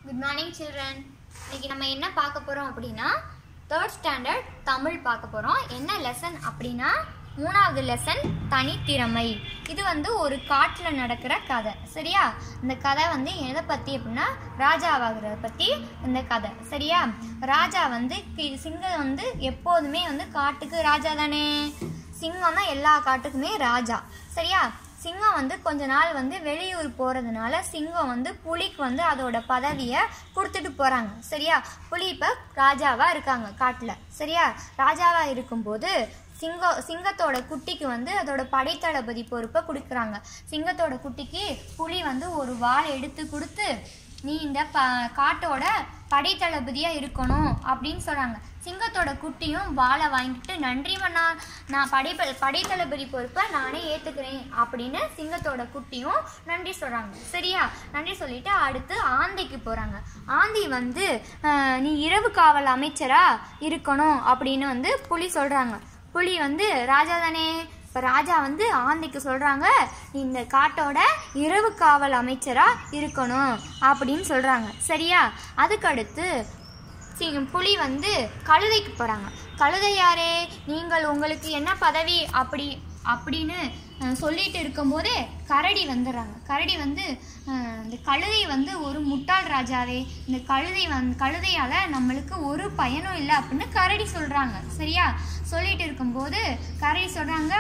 good morning children இன்னைக்கு நம்ம என்ன பார்க்க போகிறோம் அப்படின்னா தேர்ட் ஸ்டாண்டர்ட் தமிழ் பார்க்க போகிறோம் என்ன லெசன் அப்படின்னா மூணாவது லெசன் தனித்திறமை இது வந்து ஒரு காட்டில் நடக்கிற கதை சரியா இந்த கதை வந்து எதை பற்றி அப்படின்னா ராஜாவாகிறத பற்றி இந்த கதை சரியா ராஜா வந்து கி- சிங்கம் வந்து எப்போதுமே வந்து காட்டுக்கு ராஜா தானே சிங்கம் தான் எல்லா காட்டுக்குமே ராஜா சரியா சிங்கம் வந்து கொஞ்ச நாள் வந்து வெளியூர் போகிறதுனால சிங்கம் வந்து புலிக்கு வந்து அதோட பதவியை கொடுத்துட்டு போகிறாங்க சரியா புலி இப்போ ராஜாவாக இருக்காங்க காட்டில் சரியா ராஜாவாக இருக்கும்போது சிங்கம் சிங்கத்தோட குட்டிக்கு வந்து அதோட படைத்தளபதி பொறுப்பை கொடுக்குறாங்க சிங்கத்தோட குட்டிக்கு புலி வந்து ஒரு வாள் எடுத்து கொடுத்து நீ இந்த ப காட்டோட படைத்தளபதியாக இருக்கணும் அப்படின்னு சொல்கிறாங்க சிங்கத்தோட குட்டியும் வாளை வாங்கிட்டு நன்றி மன்னா நான் படை படைத்தளபதி பொறுப்பை நானே ஏற்றுக்கிறேன் அப்படின்னு சிங்கத்தோட குட்டியும் நன்றி சொல்கிறாங்க சரியா நன்றி சொல்லிட்டு அடுத்து ஆந்தைக்கு போகிறாங்க ஆந்தி வந்து "அஹ், நீ இரவு காவல் அமைச்சரா இருக்கணும் அப்படின்னு வந்து புலி சொல்கிறாங்க புலி வந்து ராஜா தானே இப்போ ராஜா வந்து ஆந்தைக்கு சொல்கிறாங்க இந்த காட்டோட இரவு காவல் அமைச்சராக இருக்கணும் அப்படின்னு சொல்கிறாங்க சரியா அதுக்கடுத்து சி- புலி வந்து கழுதைக்கு போகிறாங்க கழுதை யாரே நீங்கள் உங்களுக்கு என்ன பதவி அப்படி அப்படின்னு அஹ், சொல்லிட்டு இருக்கும்போதே கரடி வந்துடுறாங்க கரடி வந்து அஹ், இந்த கழுதை வந்து ஒரு முட்டாள் ராஜாவே இந்த கழுதை வந் கழுதையால் நம்மளுக்கு ஒரு பயனும் இல்லை அப்படின்னு கரடி சொல்கிறாங்க சரியா சொல்லிட்டு இருக்கும்போது கரடி சொல்கிறாங்க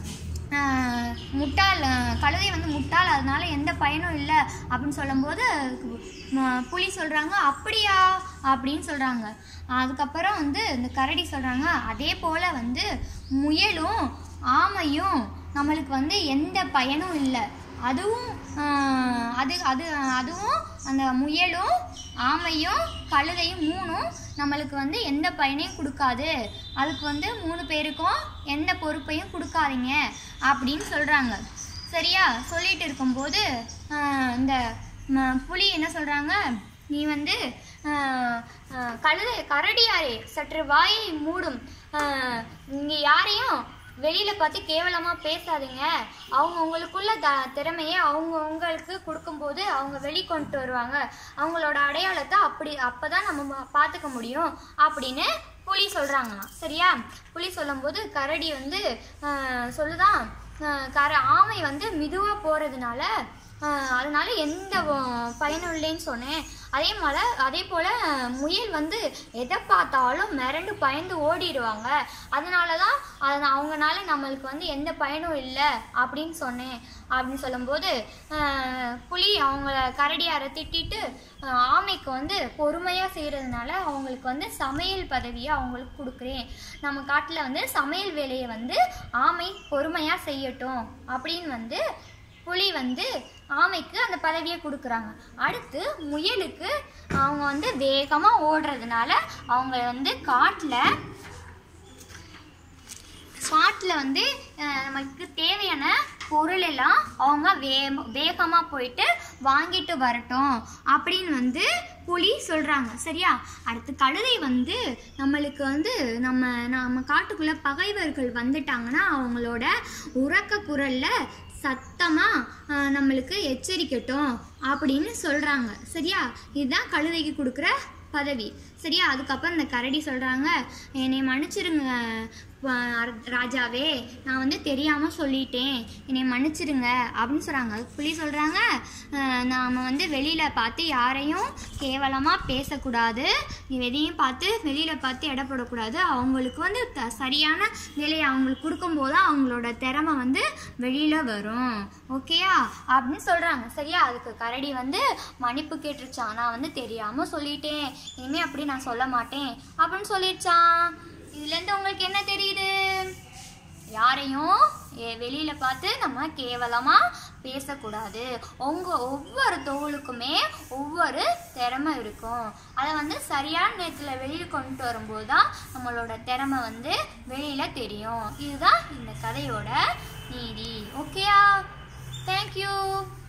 ஆஹ் முட்டாள் ஆஹ் கழுதை வந்து முட்டாள் அதனால எந்த பயனும் இல்லை அப்படின்னு சொல்லும்போது ம- புலி சொல்கிறாங்க அப்படியா அப்படின்னு சொல்கிறாங்க அதுக்கப்புறம் வந்து இந்த கரடி சொல்கிறாங்க அதே போல் வந்து முயலும் ஆமையும் நம்மளுக்கு வந்து எந்த பயனும் இல்லை அதுவும் ஆஹ் அது அது அதுவும் அந்த முயலும் ஆமையும் கழுதையும் மூணும் நம்மளுக்கு வந்து எந்த பயனையும் கொடுக்காது அதுக்கு வந்து மூணு பேருக்கும் எந்த பொறுப்பையும் கொடுக்காதீங்க அப்படின்னு சொல்கிறாங்க சரியா சொல்லிட்டு இருக்கும்போது ஆஹ் இந்த ம- புலி என்ன சொல்கிறாங்க நீ வந்து ஆஹ், ஆஹ், கழுதை கரடியாரே சற்று வாயை மூடும் இங்கே யாரையும் வெளியில பார்த்து கேவலமா பேசாதீங்க அவங்க உங்களுக்குள்ள த திறமையை அவங்க உங்களுக்கு கொடுக்கும்போது அவங்க வெளிக்கொண்டு வருவாங்க அவங்களோட அடையாளத்தை அப்படி அப்பதான் நம்ம ம- பார்த்துக்க முடியும் அப்படின்னு புலி சொல்றாங்களாம் சரியா புலி சொல்லும்போது கரடி வந்து ஆஹ், சொல்லுதான் ஆஹ், கர ஆமை வந்து மெதுவா போறதுனால ஆஹ், அதனால எந்த வ- பயனும் இல்லைன்னு சொன்னேன் அதே போல அதே போல முயல் வந்து எதை பார்த்தாலும் மிரண்டு பயந்து ஓடிடுவாங்க அதனால தான் அது அவங்கனால நம்மளுக்கு வந்து எந்த பயனும் இல்லை அப்படின்னு சொன்னேன் அப்படின்னு சொல்லும்போது ஆஹ், புலி அவங்கள கரடியாரை திட்டிட்டு ஆஹ், ஆமைக்கு வந்து பொறுமையாக செய்கிறதுனால அவங்களுக்கு வந்து சமையல் பதவியை அவங்களுக்கு கொடுக்குறேன் நம்ம காட்டில் வந்து சமையல் வேலையை வந்து ஆமை பொறுமையாக செய்யட்டும் அப்படின்னு வந்து புலி வந்து ஆமைக்கு அந்த பதவியை கொடுக்குறாங்க அடுத்து முயலுக்கு அவங்க வந்து வேகமாக ஓடுறதுனால அவங்க வந்து காட்டில் காட்டில் வந்து அஹ், நமக்கு தேவையான பொருள் எல்லாம் அவங்க வே வேகமாக போயிட்டு வாங்கிட்டு வரட்டும் அப்படின்னு வந்து புலி சொல்கிறாங்க சரியா அடுத்து கழுதை வந்து நம்மளுக்கு வந்து நம்ம நம்ம காட்டுக்குள்ளே பகைவர்கள் வந்துட்டாங்கன்னா அவங்களோட உறக்க குரலில் சத்தமாக நம்மளுக்கு எச்சரிக்கட்டும் அப்படின்னு சொல்கிறாங்க சரியா இதுதான் கழுதைக்கு கொடுக்குற பதவி சரியா அதுக்கப்புறம் இந்த கரடி சொல்கிறாங்க என்னை மன்னிச்சிருங்க ப- ராஜாவே நான் வந்து தெரியாமல் சொல்லிட்டேன் என்னை மன்னிச்சிருங்க அப்படின்னு சொல்கிறாங்க அதுக்கு புலி சொல்கிறாங்க நாம் வந்து வெளியில் பார்த்து யாரையும் கேவலமாக பேசக்கூடாது எதையும் பார்த்து வெளியில் பார்த்து இடப்படக்கூடாது அவங்களுக்கு வந்து த சரியான வேலையை அவங்களுக்கு கொடுக்கும்போது தான் அவங்களோட திறமை வந்து வெளியில் வரும் ஓகேயா அப்படின்னு சொல்கிறாங்க சரியா அதுக்கு கரடி வந்து மன்னிப்பு கேட்டுருச்சான் நான் வந்து தெரியாமல் சொல்லிட்டேன் இனிமேல் அப்படி நான் சொல்ல மாட்டேன் அப்படின்னு சொல்லிடுச்சான் இதுலேருந்து உங்களுக்கு என்ன தெரியுது யாரையும் எ- வெளியில பார்த்து நம்ம கேவலமா பேசக்கூடாது உங்க ஒவ்வொரு தோளுக்குமே ஒவ்வொரு திறமை இருக்கும் அதை வந்து சரியான நேரத்தில் வெளியில் கொண்டு வரும்போது தான் நம்மளோட திறமை வந்து வெளியில தெரியும் இதுதான் இந்த கதையோட நீதி ஓகேயா தேங்க்யூ